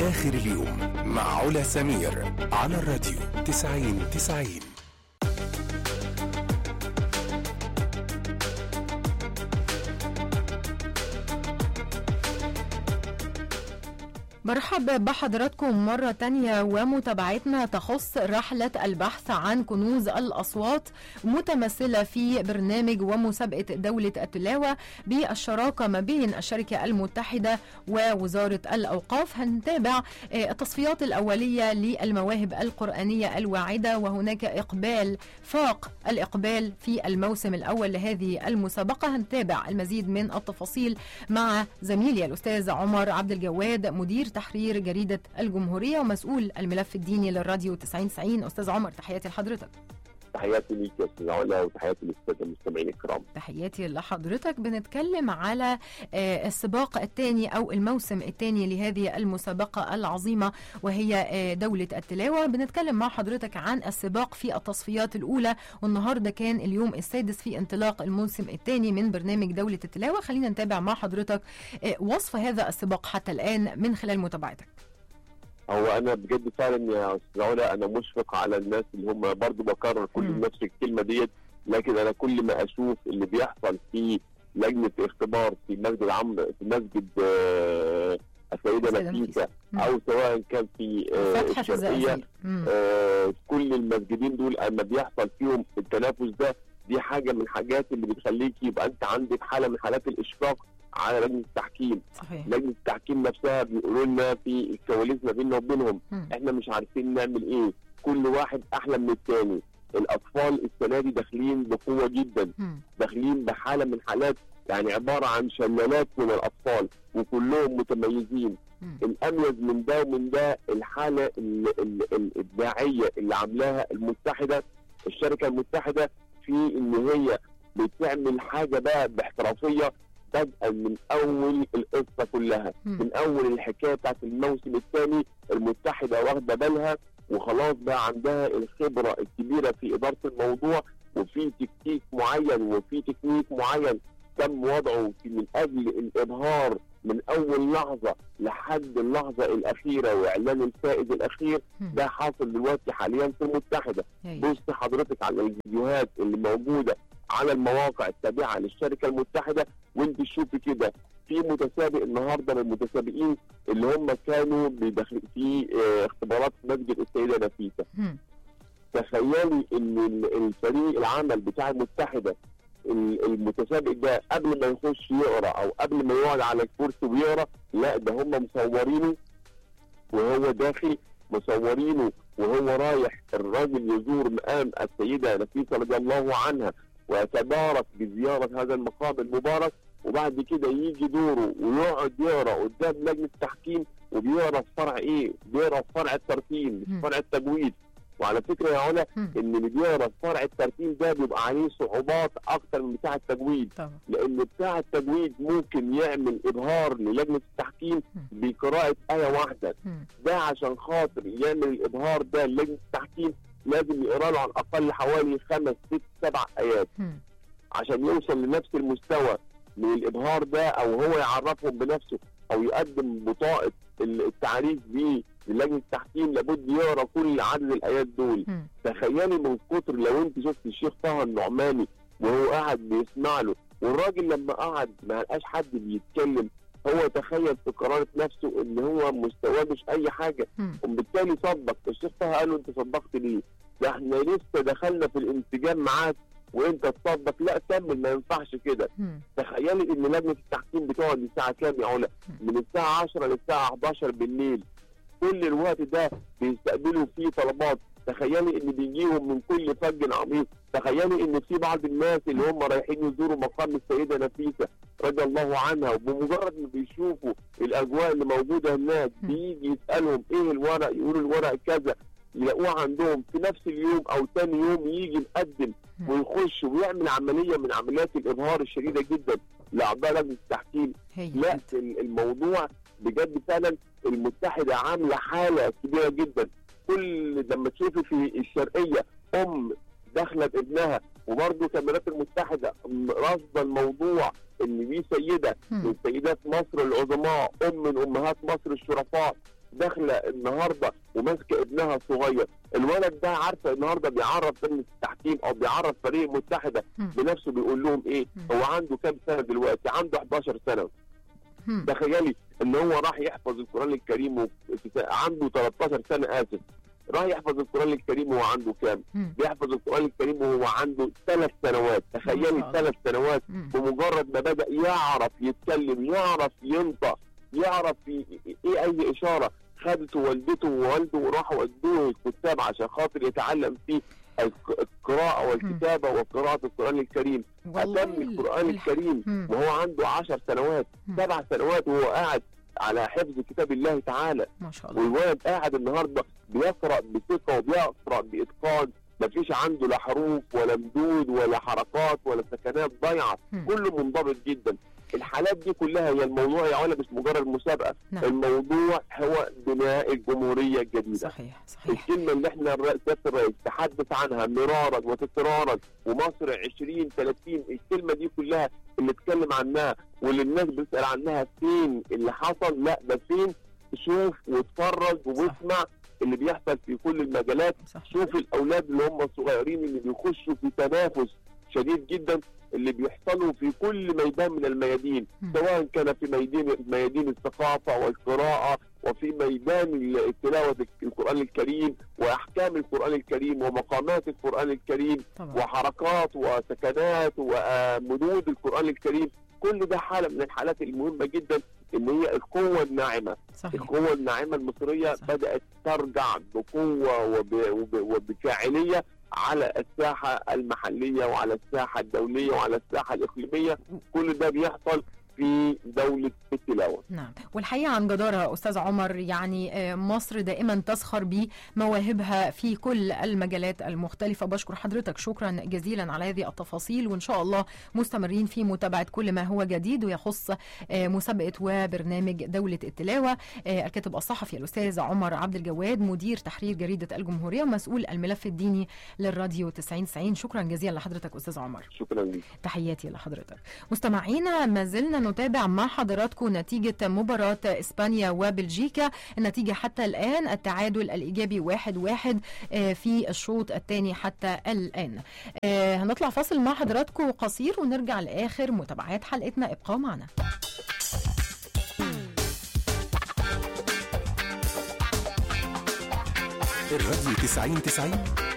آخر اليوم مع علا سمير على الراديو 90 90 مرحب بحضراتكم مرة تانية ومتابعتنا تخص رحلة البحث عن كنوز الأصوات متمثلة في برنامج ومسابقة دولة التلاوة بالشراكة ما بين الشركة المتحدة ووزارة الأوقاف هنتابع آه، التصفيات الأولية للمواهب القرآنية الواعدة وهناك إقبال فاق الإقبال في الموسم الأول لهذه المسابقة هنتابع المزيد من التفاصيل مع زميلي الأستاذ عمر عبد الجواد مدير تحرير جريدة الجمهورية ومسؤول الملف الديني للراديو 9090 أستاذ عمر تحياتي لحضرتك تحياتي ليك يا استاذ علا وتحياتي للساده المستمعين الكرام تحياتي لحضرتك بنتكلم على آه، السباق الثاني او الموسم الثاني لهذه المسابقه العظيمه وهي آه، دوله التلاوه بنتكلم مع حضرتك عن السباق في التصفيات الاولى والنهارده كان اليوم السادس في انطلاق الموسم الثاني من برنامج دوله التلاوه خلينا نتابع مع حضرتك آه، وصف هذا السباق حتى الان من خلال متابعتك هو انا بجد فعلا يا استاذ علا انا مشفق على الناس اللي هم برضو بكرر كل مم. نفس الكلمه ديت لكن انا كل ما اشوف اللي بيحصل في لجنه اختبار في مسجد عمرو في مسجد آه، السيده السيدة نفيسه نفيسة. مم. او سواء كان في آه، فتحة في الشرقيه الزقازيق مم. آه، كل المسجدين دول اما بيحصل فيهم التنافس ده دي حاجه من الحاجات اللي بتخليك يبقى انت عندك حاله من حالات الاشفاق على لجنه التحكيم صحيح لجنه التحكيم نفسها بيقولوا لنا في الكواليس ما بيننا وبينهم مم. احنا مش عارفين نعمل ايه كل واحد احلى من الثاني الاطفال السنه دي داخلين بقوه جدا مم. داخلين بحاله من حالات يعني عباره عن شلالات من الاطفال وكلهم متميزين مم. الاميز من ده ومن ده الحاله ال- ال- الابداعيه اللي عاملاها المتحده الشركه المتحده في ان هي بتعمل حاجه بقى باحترافيه بدءا من اول القصه كلها مم. من اول الحكايه بتاعت الموسم الثاني المتحده واخده بالها وخلاص بقى عندها الخبره الكبيره في اداره الموضوع وفي تكتيك معين وفي تكنيك معين تم وضعه في من اجل الابهار من اول لحظه لحد اللحظه الاخيره واعلان الفائز الاخير مم. ده حاصل دلوقتي حاليا في المتحده هاي. بص حضرتك على الفيديوهات اللي موجوده على المواقع التابعه للشركه المتحده وانت شوفي كده في متسابق النهارده من المتسابقين اللي هم كانوا بيدخل في آه، اختبارات مسجد السيده نفيسه مم. تخيلي ان ال- الفريق العمل بتاع المتحده ال- المتسابق ده قبل ما يخش يقرا او قبل ما يقعد على الكرسي ويقرا لا ده هم مصورينه وهو داخل مصورينه وهو رايح الراجل يزور مقام السيده نفيسه رضي الله عنها ويتبارك بزياره هذا المقام المبارك وبعد كده يجي دوره ويقعد يقرا قدام لجنه التحكيم وبيقرا في فرع ايه؟ بيقرا في فرع الترتيب مش مم. فرع التجويد وعلى فكره يا علا مم. ان اللي بيقرا في فرع الترتيب ده بيبقى عليه صعوبات اكتر من بتاع التجويد طبعا لان بتاع التجويد ممكن يعمل ابهار للجنه التحكيم مم. بقراءه ايه واحده مم. ده عشان خاطر يعمل الابهار ده لجنه التحكيم لازم يقرا له على الاقل حوالي خمس ست سبع ايات مم. عشان يوصل لنفس المستوى من الابهار ده او هو يعرفهم بنفسه او يقدم بطاقه التعريف بيه للجنه التحكيم لابد يقرا كل عدد الايات دول مم. تخيلي من كتر لو انت شفت الشيخ طه النعماني وهو قاعد بيسمع له والراجل لما قعد ما لقاش حد بيتكلم هو تخيل في قرارة نفسه ان هو مستواه مش اي حاجه مم. وبالتالي صدق الشيخ طه قال له انت صدقت ليه؟ ده احنا لسه دخلنا في الانسجام معاك وانت تصدق لا كمل ما ينفعش كده مم. تخيلي ان لجنه التحكيم بتقعد الساعه كام يا علا؟ من الساعه 10 للساعه 11 بالليل كل الوقت ده بيستقبلوا فيه طلبات تخيلي ان بيجيهم من كل فج عميق تخيلي ان في بعض الناس اللي هم رايحين يزوروا مقام السيده نفيسه رضي الله عنها وبمجرد ما بيشوفوا الاجواء اللي موجوده هناك م. بيجي يسالهم ايه الورق يقولوا الورق كذا يلاقوه عندهم في نفس اليوم او ثاني يوم يجي مقدم م. ويخش ويعمل عمليه من عمليات الابهار الشديده جدا لاعضاء لجنه التحكيم هي لا ال- الموضوع بجد فعلا المتحده عامله حاله كبيره جدا كل لما تشوفي في الشرقيه ام داخله بابنها وبرضه كاميرات المتحده م- راصده الموضوع ان دي سيده مم. من سيدات مصر العظماء ام من امهات مصر الشرفاء داخله النهارده وماسكه ابنها الصغير الولد ده عارفه النهارده بيعرف لجنه التحكيم او بيعرف فريق متحده مم. بنفسه بيقول لهم ايه مم. هو عنده كام سنه دلوقتي عنده 11 سنه مم. تخيلي ان هو راح يحفظ القران الكريم و... عنده 13 سنه اسف راح يحفظ القران الكريم وهو عنده كام مم. بيحفظ القران الكريم وهو عنده ثلاث سنوات ما تخيلي شاء الله. ثلاث سنوات مم. بمجرد ما بدا يعرف يتكلم يعرف ينطق يعرف ي- ايه اي اشاره خدته والدته ووالده وراحوا ودوه الكتاب عشان خاطر يتعلم فيه الق- القراءه والكتابه وقراءه القران الكريم والله اتم القران الح- الكريم مم. وهو عنده عشر سنوات مم. سبع سنوات وهو قاعد على حفظ كتاب الله تعالى ما شاء الله والولد قاعد النهارده بيقرا بثقه وبيقرا باتقان مفيش عنده لا حروف ولا مدود ولا حركات ولا سكنات ضايعه مم. كله منضبط جدا الحالات دي كلها هي الموضوع يا ولا مش مجرد مسابقه نعم. الموضوع هو بناء الجمهوريه الجديده صحيح صحيح الكلمه اللي احنا الر- سياده الرئيس تحدث عنها مرارا وتكرارا ومصر 20 30 الكلمه دي كلها اللي اتكلم عنها واللي الناس بتسال عنها فين اللي حصل لا ده فين تشوف وتفرج واسمع اللي بيحصل في كل المجالات صح شوف الاولاد اللي هم الصغيرين اللي بيخشوا في تنافس شديد جدا اللي بيحصلوا في كل ميدان من الميادين مم. سواء كان في ميادين ميادين الثقافه والقراءه وفي ميدان تلاوه القران الكريم واحكام القران الكريم ومقامات القران الكريم طبعا وحركات وسكنات ومدود القران الكريم كل ده حاله من الحالات المهمه جدا ان هي القوه الناعمه صحيح القوة الناعمة المصرية صح. بدأت ترجع بقوة وب... وب... وبفاعلية على الساحة المحلية وعلى الساحة الدولية وعلى الساحة الإقليمية كل ده بيحصل في دولة التلاوة نعم والحقيقة عن جدارة أستاذ عمر يعني آه، مصر دائما تسخر بمواهبها في كل المجالات المختلفة بشكر حضرتك شكرا جزيلا على هذه التفاصيل وإن شاء الله مستمرين في متابعة كل ما هو جديد ويخص آه، مسابقة وبرنامج دولة التلاوة آه، الكاتب الصحفي الأستاذ عمر عبد الجواد مدير تحرير جريدة الجمهورية ومسؤول الملف الديني للراديو 90 شكرا جزيلا لحضرتك أستاذ عمر شكرا لك تحياتي لحضرتك مستمعينا ما زلنا نتابع مع حضراتكم نتيجة مباراة إسبانيا وبلجيكا النتيجة حتى الآن التعادل الإيجابي واحد واحد آه، في الشوط الثاني حتى الآن آه، هنطلع فاصل مع حضراتكم قصير ونرجع لآخر متابعات حلقتنا ابقوا معنا الراديو 90 90